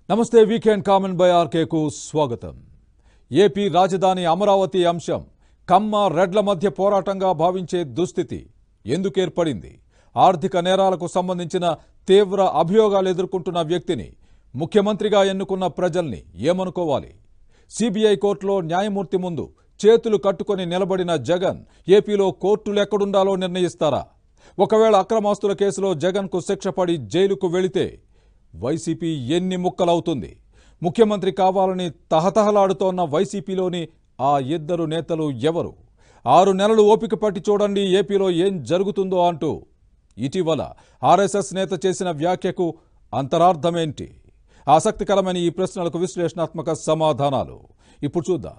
నమస్తే weekend common by ఆర్కేకు స్వాగతం AP రాజధాని అమరావతి అంశం కమ్మ రెడ్ల మధ్య పోరాటంగా భావించే దుస్థితి ఎందుకు ఏర్పడింది ఆర్థిక నేరాలకు సంబంధించిన తీవ్ర అభియోగాలు ఎదుర్కొంటున్న వ్యక్తిని ముఖ్యమంత్రిగా ఎన్నుకున్న ప్రజల్ని ఏమనుకోవాలి సిబిఐ కోర్టులో న్యాయమూర్తి ముందు చేతులు కట్టుకొని నిలబడిన జగన్ ఏపీలో కోర్టులు ఎక్కడుండాలో నిర్ణయిస్తారా ఒకవేళ అక్రమాస్తుల కేసులో జగన్కు శిక్ష పడి జైలుకు వెళితే వైసీపీ ఎన్ని ముక్కలవుతుంది ముఖ్యమంత్రి కావాలని తహతహలాడుతోన్న వైసీపీలోని ఆ ఇద్దరు నేతలు ఎవరు ఆరు నెలలు ఓపిక పట్టి చూడండి ఏపీలో ఏం జరుగుతుందో అంటూ ఇటీవల ఆర్ఎస్ఎస్ నేత చేసిన వ్యాఖ్యకు అంతరార్థమేంటి ఆసక్తికరమైన ఈ ప్రశ్నలకు విశ్లేషణాత్మక సమాధానాలు ఇప్పుడు చూద్దాం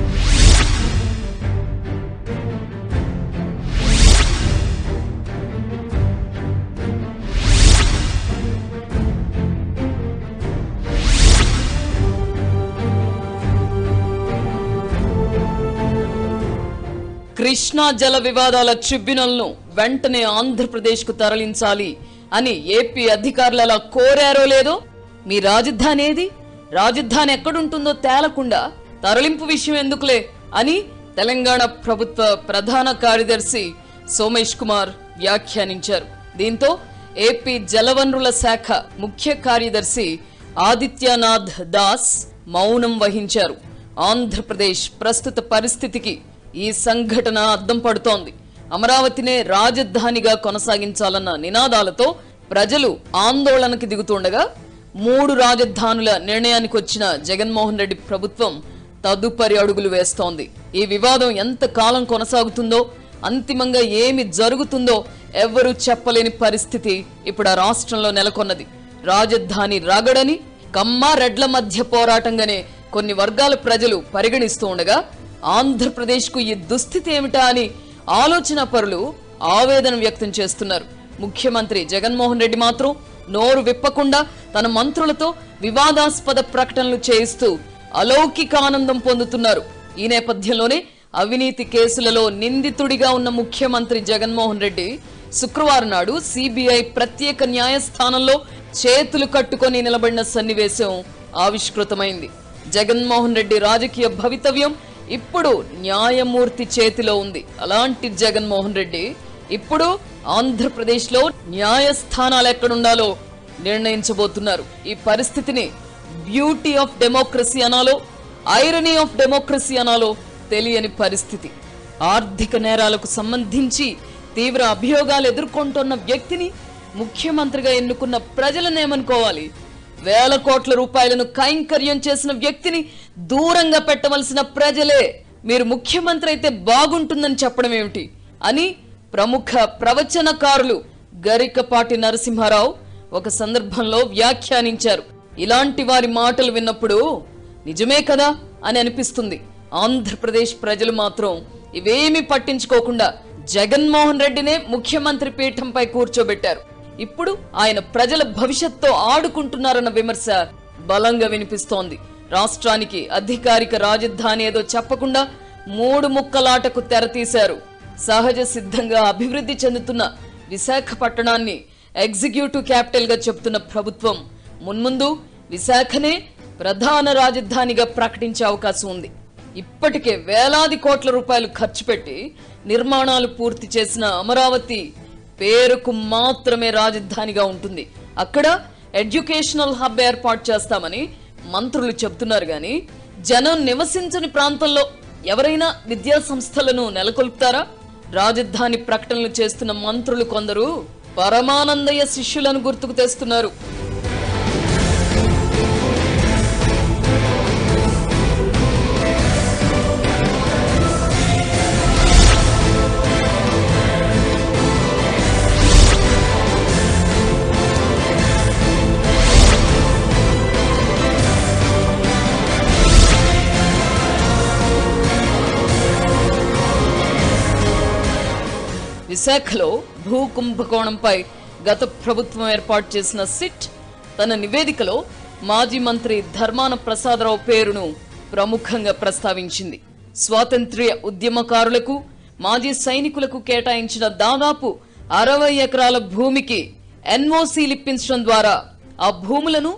కృష్ణా జల వివాదాల ట్రిబ్యునల్ను వెంటనే ఆంధ్రప్రదేశ్కు తరలించాలి అని ఏపీ అధికారులు అలా కోరారో లేదో మీ రాజధాని ఏది రాజధాని ఎక్కడుంటుందో తేలకుండా తరలింపు విషయం ఎందుకులే అని తెలంగాణ ప్రభుత్వ ప్రధాన కార్యదర్శి సోమేష్ కుమార్ వ్యాఖ్యానించారు దీంతో ఏపీ జలవనరుల శాఖ ముఖ్య కార్యదర్శి ఆదిత్యనాథ్ దాస్ మౌనం వహించారు ఆంధ్రప్రదేశ్ ప్రస్తుత పరిస్థితికి ఈ సంఘటన అద్దం పడుతోంది అమరావతినే రాజధానిగా కొనసాగించాలన్న నినాదాలతో ప్రజలు ఆందోళనకి దిగుతుండగా మూడు రాజధానుల నిర్ణయానికి వచ్చిన జగన్మోహన్ రెడ్డి ప్రభుత్వం తదుపరి అడుగులు వేస్తోంది ఈ వివాదం ఎంత కాలం కొనసాగుతుందో అంతిమంగా ఏమి జరుగుతుందో ఎవ్వరూ చెప్పలేని పరిస్థితి ఇప్పుడు ఆ రాష్ట్రంలో నెలకొన్నది రాజధాని రగడని కమ్మ రెడ్ల మధ్య పోరాటంగానే కొన్ని వర్గాల ప్రజలు పరిగణిస్తూ ఉండగా ఆంధ్రప్రదేశ్కు ఈ దుస్థితి ఏమిటా అని ఆలోచన పరులు ఆవేదన వ్యక్తం చేస్తున్నారు ముఖ్యమంత్రి జగన్మోహన్ రెడ్డి మాత్రం నోరు విప్పకుండా తన మంత్రులతో వివాదాస్పద ప్రకటనలు చేయిస్తూ అలౌకిక ఆనందం పొందుతున్నారు ఈ నేపథ్యంలోనే అవినీతి కేసులలో నిందితుడిగా ఉన్న ముఖ్యమంత్రి జగన్మోహన్ రెడ్డి శుక్రవారం నాడు సిబిఐ ప్రత్యేక న్యాయస్థానంలో చేతులు కట్టుకొని నిలబడిన సన్నివేశం ఆవిష్కృతమైంది జగన్మోహన్ రెడ్డి రాజకీయ భవితవ్యం ఇప్పుడు న్యాయమూర్తి చేతిలో ఉంది అలాంటి జగన్మోహన్ రెడ్డి ఇప్పుడు ఆంధ్రప్రదేశ్లో న్యాయస్థానాలు ఎక్కడుండాలో నిర్ణయించబోతున్నారు ఈ పరిస్థితిని బ్యూటీ ఆఫ్ డెమోక్రసీ అనాలో ఐరనీ ఆఫ్ డెమోక్రసీ అనాలో తెలియని పరిస్థితి ఆర్థిక నేరాలకు సంబంధించి తీవ్ర అభియోగాలు ఎదుర్కొంటున్న వ్యక్తిని ముఖ్యమంత్రిగా ఎన్నుకున్న ప్రజలనేమనుకోవాలి వేల కోట్ల రూపాయలను కైంకర్యం చేసిన వ్యక్తిని దూరంగా పెట్టవలసిన ప్రజలే మీరు ముఖ్యమంత్రి అయితే బాగుంటుందని చెప్పడం ఏమిటి అని ప్రముఖ ప్రవచనకారులు గరికపాటి నరసింహారావు ఒక సందర్భంలో వ్యాఖ్యానించారు ఇలాంటి వారి మాటలు విన్నప్పుడు నిజమే కదా అని అనిపిస్తుంది ఆంధ్రప్రదేశ్ ప్రజలు మాత్రం ఇవేమీ పట్టించుకోకుండా జగన్మోహన్ రెడ్డినే ముఖ్యమంత్రి పీఠంపై కూర్చోబెట్టారు ఇప్పుడు ఆయన ప్రజల భవిష్యత్తుతో ఆడుకుంటున్నారన్న విమర్శ బలంగా వినిపిస్తోంది రాష్ట్రానికి అధికారిక రాజధాని ఏదో చెప్పకుండా మూడు ముక్కలాటకు తెరతీశారు సహజ సిద్ధంగా అభివృద్ధి చెందుతున్న విశాఖపట్టణాన్ని ఎగ్జిక్యూటివ్ క్యాపిటల్ గా చెప్తున్న ప్రభుత్వం మున్ముందు విశాఖనే ప్రధాన రాజధానిగా ప్రకటించే అవకాశం ఉంది ఇప్పటికే వేలాది కోట్ల రూపాయలు ఖర్చు పెట్టి నిర్మాణాలు పూర్తి చేసిన అమరావతి పేరుకు మాత్రమే రాజధానిగా ఉంటుంది అక్కడ ఎడ్యుకేషనల్ హబ్ ఏర్పాటు చేస్తామని మంత్రులు చెప్తున్నారు గాని జనం నివసించని ప్రాంతంలో ఎవరైనా విద్యా సంస్థలను నెలకొల్పుతారా రాజధాని ప్రకటనలు చేస్తున్న మంత్రులు కొందరు పరమానందయ్య శిష్యులను గుర్తుకు తెస్తున్నారు విశాఖలో భూ కుంభకోణంపై గత ప్రభుత్వం ఏర్పాటు చేసిన సిట్ తన నివేదికలో మాజీ మంత్రి ధర్మాన ప్రసాదరావు పేరును ప్రముఖంగా ప్రస్తావించింది స్వాతంత్ర్య ఉద్యమకారులకు మాజీ సైనికులకు కేటాయించిన దాదాపు అరవై ఎకరాల భూమికి ఎన్ఓసీలిప్పించడం ద్వారా ఆ భూములను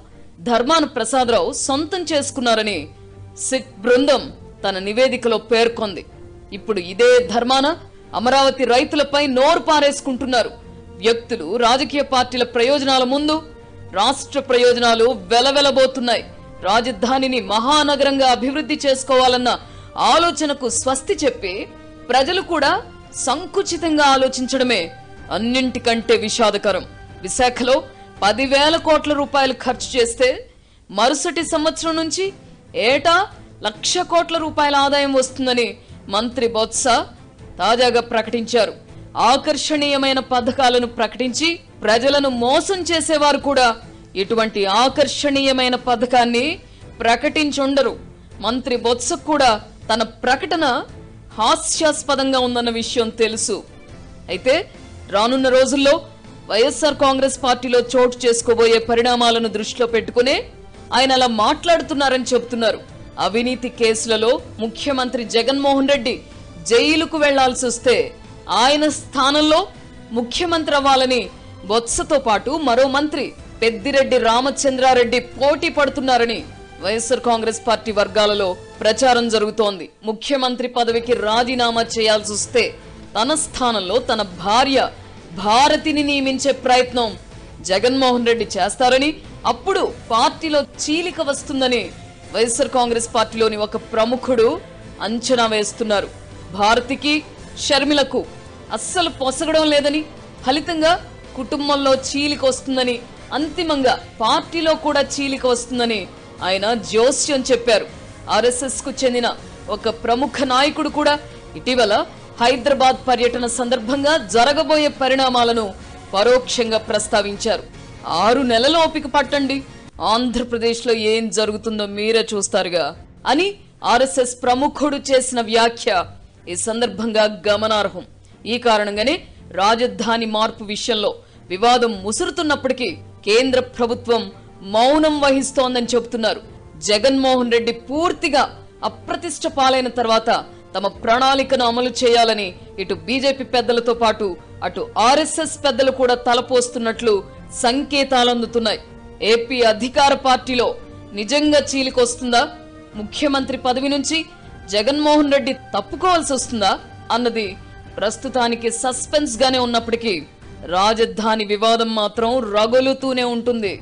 ధర్మాన ప్రసాదరావు సొంతం చేసుకున్నారని సిట్ బృందం తన నివేదికలో పేర్కొంది ఇప్పుడు ఇదే ధర్మాన అమరావతి రైతులపై నోరు పారేసుకుంటున్నారు వ్యక్తులు రాజకీయ పార్టీల ప్రయోజనాల ముందు రాష్ట్ర ప్రయోజనాలు వెలవెలబోతున్నాయి రాజధానిని మహానగరంగా అభివృద్ధి చేసుకోవాలన్న ఆలోచనకు స్వస్తి చెప్పి ప్రజలు కూడా సంకుచితంగా ఆలోచించడమే అన్నింటికంటే విషాదకరం విశాఖలో పదివేల కోట్ల రూపాయలు ఖర్చు చేస్తే మరుసటి సంవత్సరం నుంచి ఏటా లక్ష కోట్ల రూపాయల ఆదాయం వస్తుందని మంత్రి బొత్స తాజాగా ప్రకటించారు ఆకర్షణీయమైన పథకాలను ప్రకటించి ప్రజలను మోసం చేసేవారు కూడా ఇటువంటి ఆకర్షణీయమైన పథకాన్ని ప్రకటించుండరు మంత్రి బొత్స కూడా తన ప్రకటన హాస్యాస్పదంగా ఉందన్న విషయం తెలుసు అయితే రానున్న రోజుల్లో వైఎస్ఆర్ కాంగ్రెస్ పార్టీలో చోటు చేసుకోబోయే పరిణామాలను దృష్టిలో పెట్టుకునే ఆయన అలా మాట్లాడుతున్నారని చెబుతున్నారు అవినీతి కేసులలో ముఖ్యమంత్రి జగన్మోహన్ రెడ్డి జైలుకు వెళ్లాల్సి వస్తే ఆయన స్థానంలో ముఖ్యమంత్రి అవ్వాలని బొత్సతో పాటు మరో మంత్రి పెద్దిరెడ్డి రామచంద్రారెడ్డి పోటీ పడుతున్నారని వైఎస్ఆర్ కాంగ్రెస్ పార్టీ వర్గాలలో ప్రచారం జరుగుతోంది ముఖ్యమంత్రి పదవికి రాజీనామా చేయాల్సి వస్తే తన స్థానంలో తన భార్య భారతిని నియమించే ప్రయత్నం జగన్మోహన్ రెడ్డి చేస్తారని అప్పుడు పార్టీలో చీలిక వస్తుందని వైఎస్ఆర్ కాంగ్రెస్ పార్టీలోని ఒక ప్రముఖుడు అంచనా వేస్తున్నారు భారతికి షర్మిలకు అస్సలు పొసగడం లేదని ఫలితంగా కుటుంబంలో చీలిక వస్తుందని అంతిమంగా పార్టీలో కూడా చీలిక వస్తుందని ఆయన జోస్యం చెప్పారు ఆర్ఎస్ఎస్ కు చెందిన ఒక ప్రముఖ నాయకుడు కూడా ఇటీవల హైదరాబాద్ పర్యటన సందర్భంగా జరగబోయే పరిణామాలను పరోక్షంగా ప్రస్తావించారు ఆరు నెలల ఓపిక పట్టండి ఆంధ్రప్రదేశ్లో ఏం జరుగుతుందో మీరే చూస్తారుగా అని ఆర్ఎస్ఎస్ ప్రముఖుడు చేసిన వ్యాఖ్య ఈ సందర్భంగా గమనార్హం ఈ కారణంగానే రాజధాని మార్పు విషయంలో వివాదం ముసురుతున్నప్పటికీ కేంద్ర ప్రభుత్వం మౌనం వహిస్తోందని చెబుతున్నారు జగన్మోహన్ రెడ్డి పూర్తిగా అప్రతిష్ట పాలైన తర్వాత తమ ప్రణాళికను అమలు చేయాలని ఇటు బీజేపీ పెద్దలతో పాటు అటు ఆర్ఎస్ఎస్ పెద్దలు కూడా తలపోస్తున్నట్లు సంకేతాలు అందుతున్నాయి ఏపీ అధికార పార్టీలో నిజంగా చీలికొస్తుందా ముఖ్యమంత్రి పదవి నుంచి జగన్మోహన్ రెడ్డి తప్పుకోవాల్సి వస్తుందా అన్నది ప్రస్తుతానికి సస్పెన్స్ గానే ఉన్నప్పటికీ రాజధాని వివాదం మాత్రం రగులుతూనే ఉంటుంది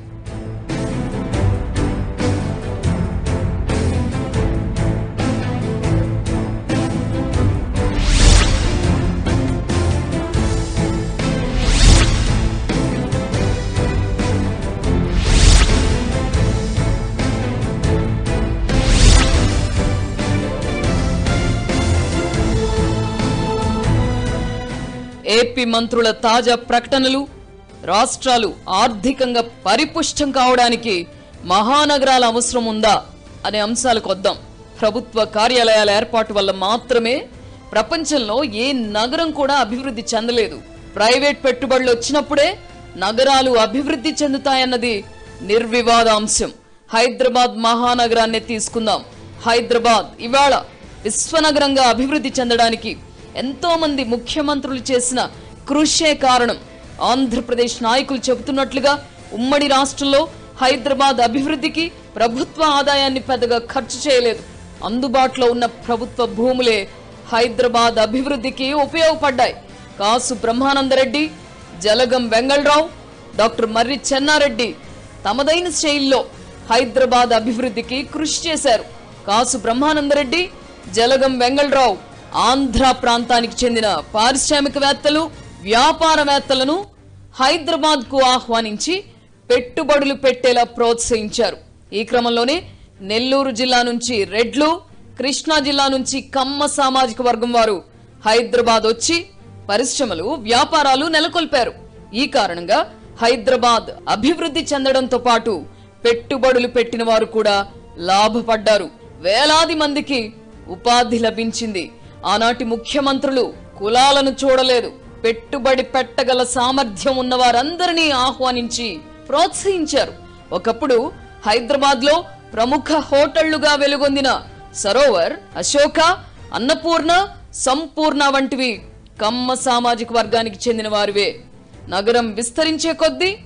ఏపీ మంత్రుల తాజా ప్రకటనలు రాష్ట్రాలు ఆర్థికంగా పరిపుష్టం కావడానికి మహానగరాల అవసరం ఉందా అనే అంశాలకు వద్దాం ప్రభుత్వ కార్యాలయాల ఏర్పాటు వల్ల మాత్రమే ప్రపంచంలో ఏ నగరం కూడా అభివృద్ధి చెందలేదు ప్రైవేట్ పెట్టుబడులు వచ్చినప్పుడే నగరాలు అభివృద్ధి చెందుతాయన్నది నిర్వివాద అంశం హైదరాబాద్ మహానగరాన్ని తీసుకుందాం హైదరాబాద్ ఇవాళ విశ్వనగరంగా అభివృద్ధి చెందడానికి ఎంతో మంది ముఖ్యమంత్రులు చేసిన కృషే కారణం ఆంధ్రప్రదేశ్ నాయకులు చెబుతున్నట్లుగా ఉమ్మడి రాష్ట్రంలో హైదరాబాద్ అభివృద్ధికి ప్రభుత్వ ఆదాయాన్ని పెద్దగా ఖర్చు చేయలేదు అందుబాటులో ఉన్న ప్రభుత్వ భూములే హైదరాబాద్ అభివృద్ధికి ఉపయోగపడ్డాయి కాసు బ్రహ్మానందరెడ్డి జలగం వెంగళరావు డాక్టర్ మర్రి చెన్నారెడ్డి తమదైన శైలిలో హైదరాబాద్ అభివృద్ధికి కృషి చేశారు కాసు బ్రహ్మానందరెడ్డి జలగం వెంగళరావు ఆంధ్ర ప్రాంతానికి చెందిన పారిశ్రామికవేత్తలు వ్యాపారవేత్తలను హైదరాబాద్ కు ఆహ్వానించి పెట్టుబడులు పెట్టేలా ప్రోత్సహించారు ఈ క్రమంలోనే నెల్లూరు జిల్లా నుంచి రెడ్లు కృష్ణా జిల్లా నుంచి కమ్మ సామాజిక వర్గం వారు హైదరాబాద్ వచ్చి పరిశ్రమలు వ్యాపారాలు నెలకొల్పారు ఈ కారణంగా హైదరాబాద్ అభివృద్ధి చెందడంతో పాటు పెట్టుబడులు పెట్టిన వారు కూడా లాభపడ్డారు వేలాది మందికి ఉపాధి లభించింది ఆనాటి ముఖ్యమంత్రులు కులాలను చూడలేదు పెట్టుబడి పెట్టగల సామర్థ్యం ఉన్న వారందరినీ ఆహ్వానించి ప్రోత్సహించారు ఒకప్పుడు హైదరాబాద్ లో ప్రముఖ హోటళ్లుగా వెలుగొందిన సరోవర్ అశోక అన్నపూర్ణ సంపూర్ణ వంటివి కమ్మ సామాజిక వర్గానికి చెందిన వారివే నగరం విస్తరించే కొద్దీ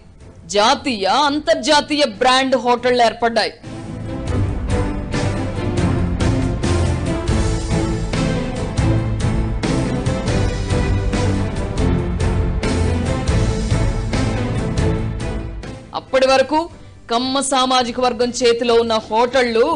జాతీయ అంతర్జాతీయ బ్రాండ్ హోటళ్లు ఏర్పడ్డాయి అప్పటి వరకు కమ్మ సామాజిక వర్గం చేతిలో ఉన్న హోటళ్లు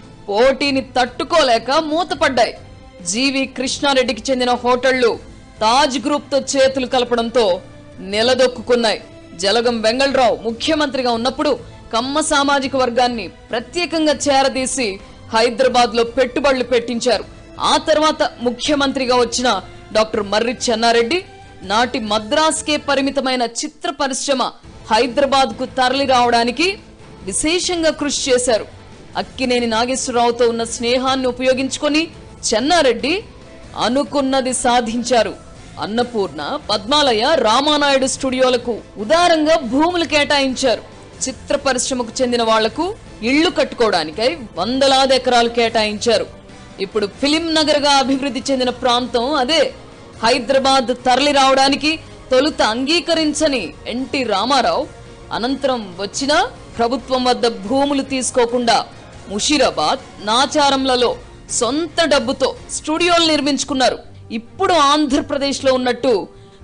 పోటీని తట్టుకోలేక మూతపడ్డాయి జీవి కృష్ణారెడ్డికి చెందిన హోటళ్లు తాజ్ గ్రూప్ తో చేతులు కలపడంతో నిలదొక్కున్నాయి జలగం వెంగళరావు ముఖ్యమంత్రిగా ఉన్నప్పుడు కమ్మ సామాజిక వర్గాన్ని ప్రత్యేకంగా చేరదీసి హైదరాబాద్ లో పెట్టుబడులు పెట్టించారు ఆ తర్వాత ముఖ్యమంత్రిగా వచ్చిన డాక్టర్ మర్రి చెన్నారెడ్డి నాటి మద్రాస్కే పరిమితమైన చిత్ర పరిశ్రమ హైదరాబాద్ కు తరలి రావడానికి విశేషంగా కృషి చేశారు అక్కినేని నాగేశ్వరరావుతో ఉన్న స్నేహాన్ని ఉపయోగించుకొని చెన్నారెడ్డి అనుకున్నది సాధించారు అన్నపూర్ణ పద్మాలయ రామానాయుడు స్టూడియోలకు ఉదారంగా భూములు కేటాయించారు చిత్ర పరిశ్రమకు చెందిన వాళ్లకు ఇళ్లు కట్టుకోవడానికై వందలాది ఎకరాలు కేటాయించారు ఇప్పుడు ఫిలిం నగర్ గా అభివృద్ధి చెందిన ప్రాంతం అదే హైదరాబాద్ తరలి రావడానికి తొలుత అంగీకరించని ఎన్టీ రామారావు అనంతరం వచ్చిన ప్రభుత్వం వద్ద భూములు తీసుకోకుండా ముషీరాబాద్ నాచారంలలో సొంత డబ్బుతో స్టూడియోలు నిర్మించుకున్నారు ఇప్పుడు ఆంధ్రప్రదేశ్లో ఉన్నట్టు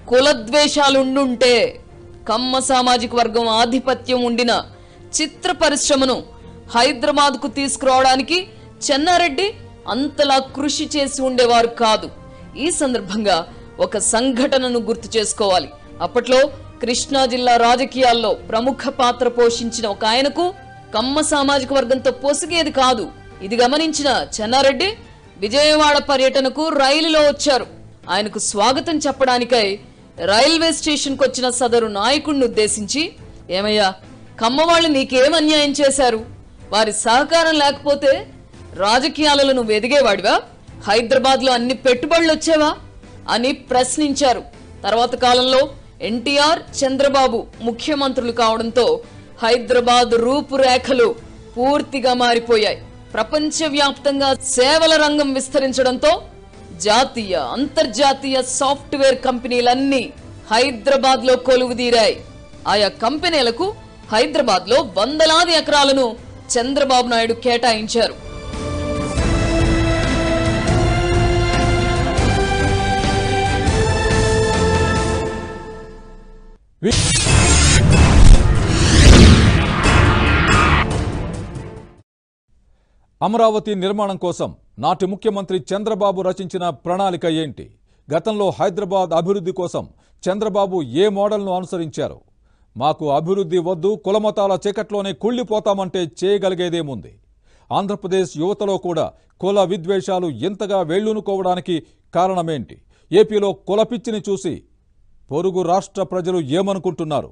కులద్వేషాలుండుంటే కమ్మ సామాజిక వర్గం ఆధిపత్యం ఉండిన చిత్ర పరిశ్రమను హైదరాబాద్కు తీసుకురావడానికి చెన్నారెడ్డి అంతలా కృషి చేసి ఉండేవారు కాదు ఈ సందర్భంగా ఒక సంఘటనను గుర్తు చేసుకోవాలి అప్పట్లో కృష్ణా జిల్లా రాజకీయాల్లో ప్రముఖ పాత్ర పోషించిన ఒక ఆయనకు కమ్మ సామాజిక వర్గంతో పొసిగేది కాదు ఇది గమనించిన చెన్నారెడ్డి విజయవాడ పర్యటనకు రైలులో వచ్చారు ఆయనకు స్వాగతం చెప్పడానికై రైల్వే స్టేషన్కు వచ్చిన సదరు నాయకుడిని ఉద్దేశించి ఏమయ్యా కమ్మవాళ్ళు నీకేం అన్యాయం చేశారు వారి సహకారం లేకపోతే రాజకీయాలలో నువ్వు ఎదిగేవాడివా హైదరాబాద్ లో అన్ని పెట్టుబడులు వచ్చేవా అని ప్రశ్నించారు తర్వాత కాలంలో ఎన్టీఆర్ చంద్రబాబు ముఖ్యమంత్రులు కావడంతో హైదరాబాద్ రూపురేఖలు పూర్తిగా మారిపోయాయి ప్రపంచవ్యాప్తంగా సేవల రంగం విస్తరించడంతో జాతీయ అంతర్జాతీయ సాఫ్ట్వేర్ కంపెనీలన్నీ హైదరాబాద్ లో కొలువుదీరాయి ఆయా కంపెనీలకు హైదరాబాద్ లో వందలాది ఎకరాలను చంద్రబాబు నాయుడు కేటాయించారు వి- అమరావతి నిర్మాణం కోసం నాటి ముఖ్యమంత్రి చంద్రబాబు రచించిన ప్రణాళిక ఏంటి గతంలో హైదరాబాద్ అభివృద్ధి కోసం చంద్రబాబు ఏ మోడల్ను అనుసరించారు మాకు అభివృద్ధి వద్దు కులమతాల చీకట్లోనే కుళ్ళిపోతామంటే చేయగలిగేదేముంది ఆంధ్రప్రదేశ్ యువతలో కూడా కుల విద్వేషాలు ఎంతగా వేళ్లూనుకోవడానికి కారణమేంటి ఏపీలో కులపిచ్చిని చూసి పొరుగు రాష్ట్ర ప్రజలు ఏమనుకుంటున్నారు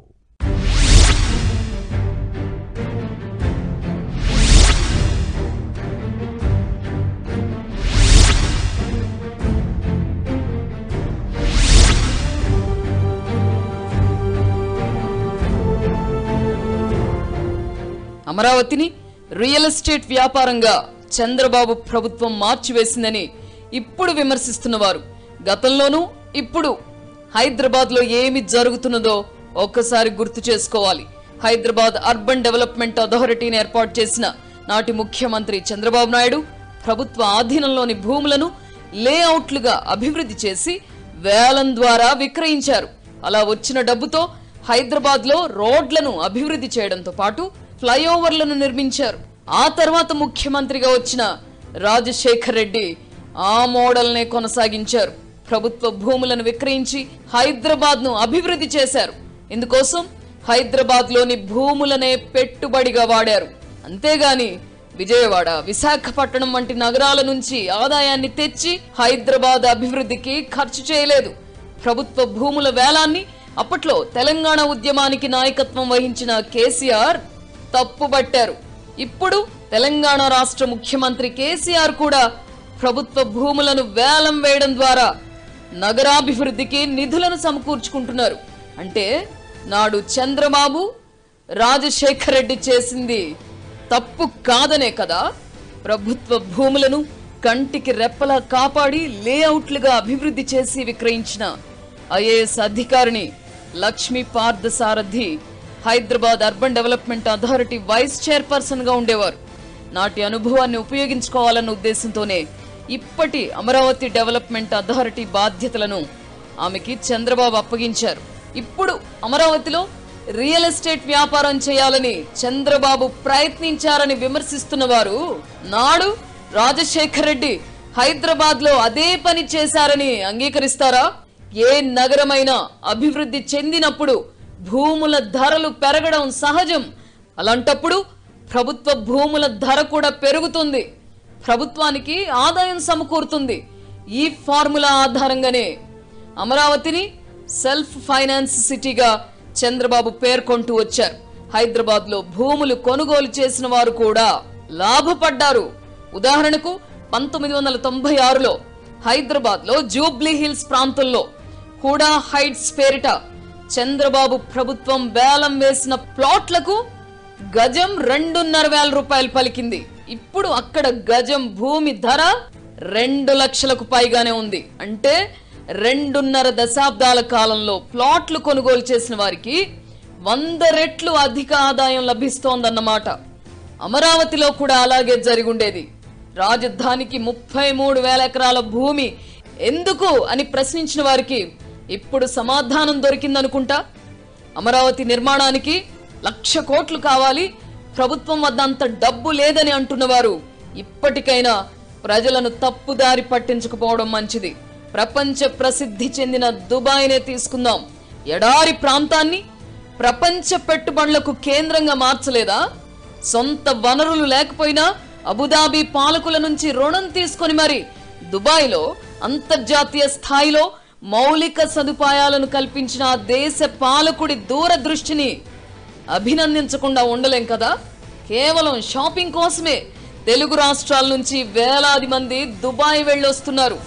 అమరావతిని రియల్ ఎస్టేట్ వ్యాపారంగా చంద్రబాబు ప్రభుత్వం మార్చివేసిందని ఇప్పుడు విమర్శిస్తున్నవారు గతంలోనూ ఇప్పుడు హైదరాబాద్ లో ఏమి జరుగుతున్నదో ఒక్కసారి గుర్తు చేసుకోవాలి హైదరాబాద్ అర్బన్ డెవలప్మెంట్ అథారిటీని ఏర్పాటు చేసిన నాటి ముఖ్యమంత్రి చంద్రబాబు నాయుడు ప్రభుత్వ ఆధీనంలోని భూములను లేఅవుట్లుగా అభివృద్ధి చేసి వేలం ద్వారా విక్రయించారు అలా వచ్చిన డబ్బుతో హైదరాబాద్ లో రోడ్లను అభివృద్ధి చేయడంతో పాటు ఫ్లైఓవర్లను నిర్మించారు ఆ తర్వాత ముఖ్యమంత్రిగా వచ్చిన రాజశేఖర్ రెడ్డి ఆ మోడల్నే కొనసాగించారు ప్రభుత్వ భూములను విక్రయించి హైదరాబాద్ ను అభివృద్ధి చేశారు ఇందుకోసం హైదరాబాద్ లోని భూములనే పెట్టుబడిగా వాడారు అంతేగాని విజయవాడ విశాఖపట్నం వంటి నగరాల నుంచి ఆదాయాన్ని తెచ్చి హైదరాబాద్ అభివృద్ధికి ఖర్చు చేయలేదు ప్రభుత్వ భూముల వేలాన్ని అప్పట్లో తెలంగాణ ఉద్యమానికి నాయకత్వం వహించిన కేసీఆర్ తప్పుబట్టారు ఇప్పుడు తెలంగాణ రాష్ట్ర ముఖ్యమంత్రి కేసీఆర్ కూడా ప్రభుత్వ భూములను వేలం వేయడం ద్వారా నగరాభివృద్ధికి నిధులను సమకూర్చుకుంటున్నారు అంటే నాడు చంద్రబాబు రాజశేఖర్ రెడ్డి చేసింది తప్పు కాదనే కదా ప్రభుత్వ భూములను కంటికి రెప్పలా కాపాడి లేఅవుట్లుగా అభివృద్ధి చేసి విక్రయించిన ఐఏఎస్ అధికారిని Lakshmi Parthasarathy Hyderabad urban development authority vice chairperson గా ఉండేవారు నాటి అనుభవాన్ని ఉపయోగించుకోవాలన్న ఉద్దేశంతోనే ఇప్పటి అమరావతి డెవలప్మెంట్ అథారిటీ బాధ్యతలను ఆమెకి చంద్రబాబు అప్పగించారు ఇప్పుడు అమరావతిలో రియల్ ఎస్టేట్ వ్యాపారం చేయాలని చంద్రబాబు ప్రయత్నించారని విమర్శిస్తున్న వారు నాడు రాజశేఖర్ రెడ్డి హైదరాబాద్ లో అదే పని చేశారని అంగీకరిస్తారా ఏ నగరమైనా అభివృద్ధి చెందినప్పుడు భూముల ధరలు పెరగడం సహజం అలాంటప్పుడు ప్రభుత్వ భూముల ధర కూడా పెరుగుతుంది ప్రభుత్వానికి ఆదాయం సమకూరుతుంది ఈ ఫార్ములా ఆధారంగానే అమరావతిని సెల్ఫ్ ఫైనాన్స్ సిటీగా చంద్రబాబు పేర్కొంటూ వచ్చారు హైదరాబాద్ లో భూములు కొనుగోలు చేసిన వారు కూడా లాభపడ్డారు ఉదాహరణకు పంతొమ్మిది వందల తొంభై ఆరులో హైదరాబాద్ లో జూబ్లీ హిల్స్ ప్రాంతంలో హుడా హైట్స్ పేరిట చంద్రబాబు ప్రభుత్వం వేలం వేసిన ప్లాట్లకు గజం రెండున్నర వేల రూపాయలు పలికింది ఇప్పుడు అక్కడ గజం భూమి ధర రెండు లక్షలకు పైగానే ఉంది అంటే రెండున్నర దశాబ్దాల కాలంలో ప్లాట్లు కొనుగోలు చేసిన వారికి వంద రెట్లు అధిక ఆదాయం లభిస్తోందన్నమాట అమరావతిలో కూడా అలాగే జరిగుండేది రాజధానికి ముప్పై మూడు వేల ఎకరాల భూమి ఎందుకు అని ప్రశ్నించిన వారికి ఇప్పుడు సమాధానం దొరికిందనుకుంటా అమరావతి నిర్మాణానికి లక్ష కోట్లు కావాలి ప్రభుత్వం వద్ద అంత డబ్బు లేదని అంటున్నవారు ఇప్పటికైనా ప్రజలను తప్పుదారి పట్టించకపోవడం మంచిది ప్రపంచ ప్రసిద్ధి చెందిన దుబాయ్నే తీసుకుందాం ఎడారి ప్రాంతాన్ని ప్రపంచ పెట్టుబడులకు కేంద్రంగా మార్చలేదా సొంత వనరులు లేకపోయినా అబుదాబి పాలకుల నుంచి రుణం తీసుకొని మరి దుబాయ్లో అంతర్జాతీయ స్థాయిలో మౌలిక సదుపాయాలను కల్పించిన ఆ దేశ పాలకుడి దూరదృష్టిని అభినందించకుండా ఉండలేం కదా కేవలం షాపింగ్ కోసమే తెలుగు రాష్ట్రాల నుంచి వేలాది మంది దుబాయ్ వెళ్ళొస్తున్నారు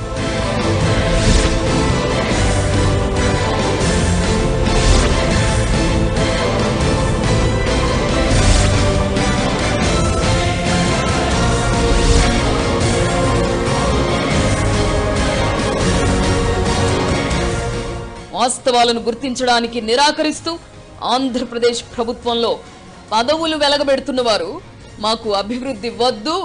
వాస్తవాలను గుర్తించడానికి నిరాకరిస్తూ ఆంధ్రప్రదేశ్ ప్రభుత్వంలో పదవులు వెలగబెడుతున్న వారు మాకు అభివృద్ధి వద్దు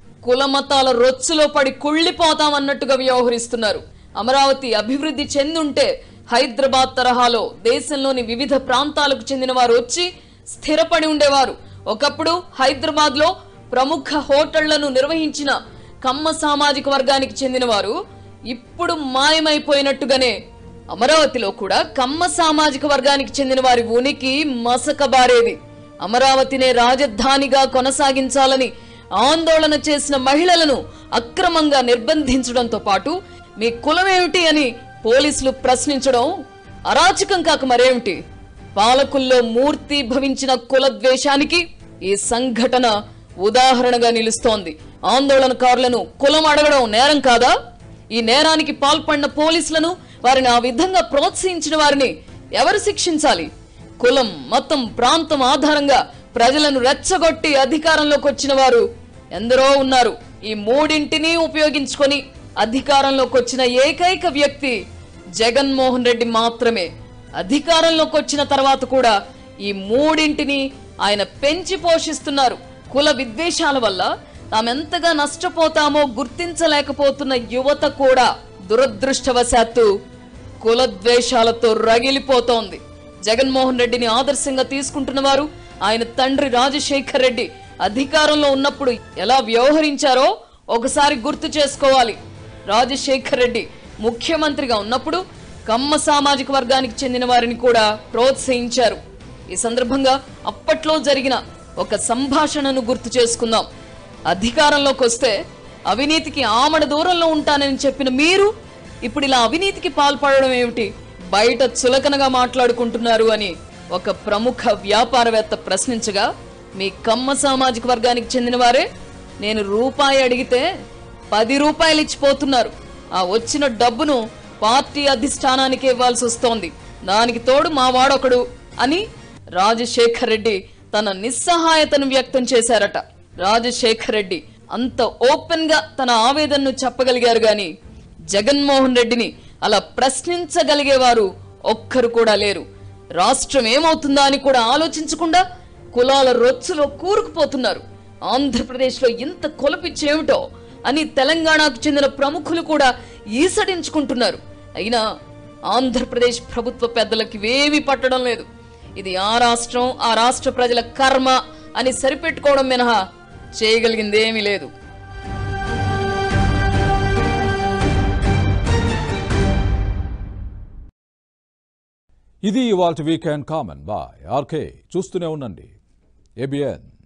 కులమతాల రొచ్చులో పడి కుళ్ళిపోతామన్నట్టుగా వ్యవహరిస్తున్నారు అమరావతి అభివృద్ధి చెందుంటే హైదరాబాద్ తరహాలో దేశంలోని వివిధ ప్రాంతాలకు చెందిన వారు వచ్చి స్థిరపడి ఉండేవారు ఒకప్పుడు హైదరాబాద్ లో ప్రముఖ హోటళ్లను నిర్వహించిన కమ్మ సామాజిక వర్గానికి చెందిన వారు ఇప్పుడు మాయమైపోయినట్టుగానే అమరావతిలో కూడా కమ్మ సామాజిక వర్గానికి చెందిన వారి ఉనికి మసకబారేది అమరావతినే రాజధానిగా కొనసాగించాలని ఆందోళన చేసిన మహిళలను అక్రమంగా నిర్బంధించడంతో పాటు మీ కులమేమిటి అని పోలీసులు ప్రశ్నించడం అరాచకం కాక మరేమిటి పాలకుల్లో మూర్తి భవించిన కుల ద్వేషానికి ఈ సంఘటన ఉదాహరణగా నిలుస్తోంది ఆందోళనకారులను కులం అడగడం నేరం కాదా ఈ నేరానికి పాల్పడిన పోలీసులను వారిని ఆ విధంగా ప్రోత్సహించిన వారిని ఎవరు శిక్షించాలి కులం మతం ప్రాంతం ఆధారంగా ప్రజలను రెచ్చగొట్టి అధికారంలోకి వచ్చిన వారు ఎందరో ఉన్నారు ఈ మూడింటిని ఉపయోగించుకొని అధికారంలోకి వచ్చిన ఏకైక వ్యక్తి జగన్మోహన్ రెడ్డి మాత్రమే అధికారంలోకి వచ్చిన తర్వాత కూడా ఈ మూడింటిని ఆయన పెంచి పోషిస్తున్నారు కుల విద్వేషాల వల్ల తామెంతగా నష్టపోతామో గుర్తించలేకపోతున్న యువత కూడా దురదృష్టవశాత్తు కుల ద్వేషాలతో రగిలిపోతోంది జగన్మోహన్ రెడ్డిని ఆదర్శంగా తీసుకుంటున్న వారు ఆయన తండ్రి రాజశేఖర్ రెడ్డి అధికారంలో ఉన్నప్పుడు ఎలా వ్యవహరించారో ఒకసారి గుర్తు చేసుకోవాలి రాజశేఖర్ రెడ్డి ముఖ్యమంత్రిగా ఉన్నప్పుడు కమ్మ సామాజిక వర్గానికి చెందిన వారిని కూడా ప్రోత్సహించారు ఈ సందర్భంగా అప్పట్లో జరిగిన ఒక సంభాషణను గుర్తు చేసుకుందాం అధికారంలోకి వస్తే అవినీతికి ఆమడ దూరంలో ఉంటానని చెప్పిన మీరు ఇప్పుడు ఇలా అవినీతికి పాల్పడడం ఏమిటి బయట చులకనగా మాట్లాడుకుంటున్నారు అని ఒక ప్రముఖ వ్యాపారవేత్త ప్రశ్నించగా మీ కమ్మ సామాజిక వర్గానికి చెందిన వారే నేను రూపాయి అడిగితే పది రూపాయలు ఇచ్చిపోతున్నారు ఆ వచ్చిన డబ్బును పార్టీ అధిష్టానానికి ఇవ్వాల్సి వస్తోంది దానికి తోడు మా వాడొకడు అని రాజశేఖర్ రెడ్డి తన నిస్సహాయతను వ్యక్తం చేశారట రాజశేఖర్ రెడ్డి అంత ఓపెన్ గా తన ఆవేదనను చెప్పగలిగారు గాని జగన్మోహన్ రెడ్డిని అలా ప్రశ్నించగలిగేవారు ఒక్కరు కూడా లేరు రాష్ట్రం ఏమవుతుందా అని కూడా ఆలోచించకుండా కులాల రొచ్చులో కూరుకుపోతున్నారు ఆంధ్రప్రదేశ్లో ఇంత కొలపిచ్చేమిటో అని తెలంగాణకు చెందిన ప్రముఖులు కూడా ఈసడించుకుంటున్నారు అయినా ఆంధ్రప్రదేశ్ ప్రభుత్వ పెద్దలకి ఇవేమీ పట్టడం లేదు ఇది ఆ రాష్ట్రం ఆ రాష్ట్ర ప్రజల కర్మ అని సరిపెట్టుకోవడం మినహా చేయగలిగిందేమీ లేదు ఇది ఇవాళ వీకెండ్ కామన్ బాయ్ ఆర్కే చూస్తూనే ఉండండి ఏబిఎన్